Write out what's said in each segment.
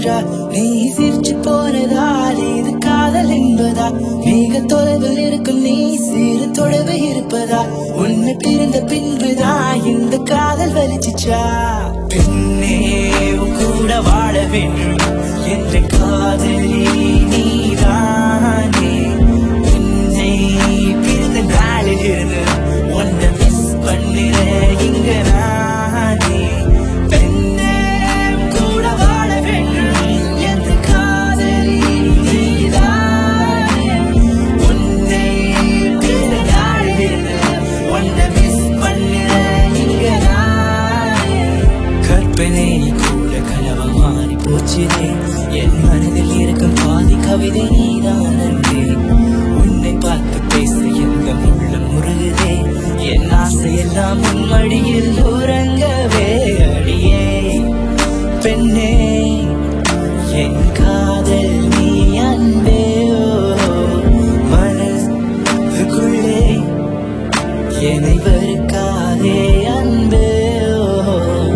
வலிச்சிச்சா நீ சிரிச்சு போனதால் இது காதல் என்பதா மிக தொலைவில் இருக்கும் நீ சிறு தொலைவு இருப்பதா உன்னை பிரிந்த பின்புதான் இந்த காதல் வலிச்சிச்சா பெண்ணே உன் கூட வாழ வேண்டும் என்ற காதலி நீதானே உன்னை பிரிந்த நாளில் இருந்து உன்னை மிஸ் பண்ணுறேன் இங்க நானே பெண்ணே உன் கூட வாழ வேண்டும் என்ற காதலி நீதானே உன்னை பிரிந்த நாளில் இருந்து உன்னை மிஸ் பண்ணுறேன் இங்க நானே கற்பனை கூட கனவா மாறி போச்சுதே என் மனதில் இருக்கும் பாதி கவிதை நீதான் அன்பே உன்னை பார்த்து பேச எந்த உள்ளம் முருகுதே என் ஆசையெல்லாம் உன் மடியில் உறங்கவே அடியே பெண்ணே என் காதல் நீ அன்பே ஓ மனதுக்குள்ளே என்னை வெறுக்காதே அன்பே ஓ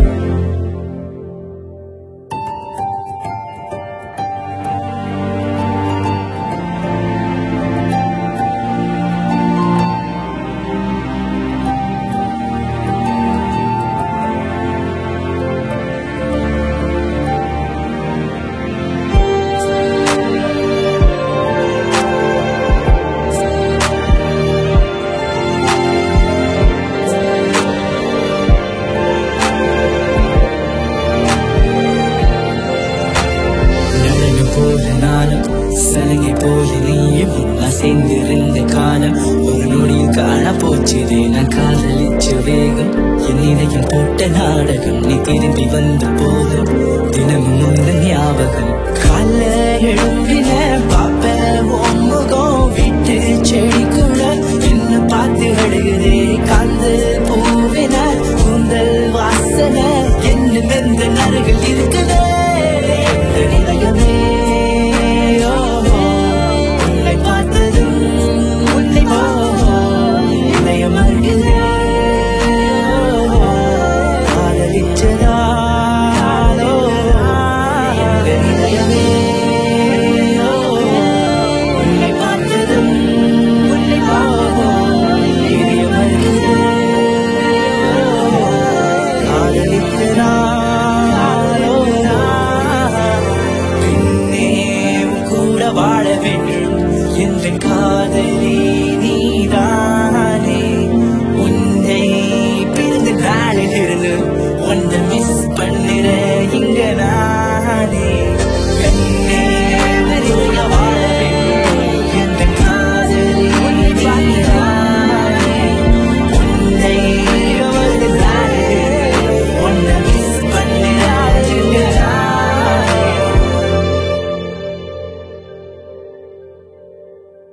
நடனம் போல நானும் சலங்கை போல நீயும் ஒன்னா சேர்ந்திருந்த காலம் ஒரு நொடியில் காண போச்சுதே நான் காதலிச்சு வேகம் என் இதயம் போட்ட நாடகம் நீ திரும்பி வந்த போதும் தினமும் உந்த ஞாபகம் கால எழும்பின பாப்ப உன் முகம் விட்டு செடி கூட என்ன பார்த்து அழுகுதே காந்தல் பூவின கூந்தல் வாசனை என்ன வெந்த நரகள் இருக்க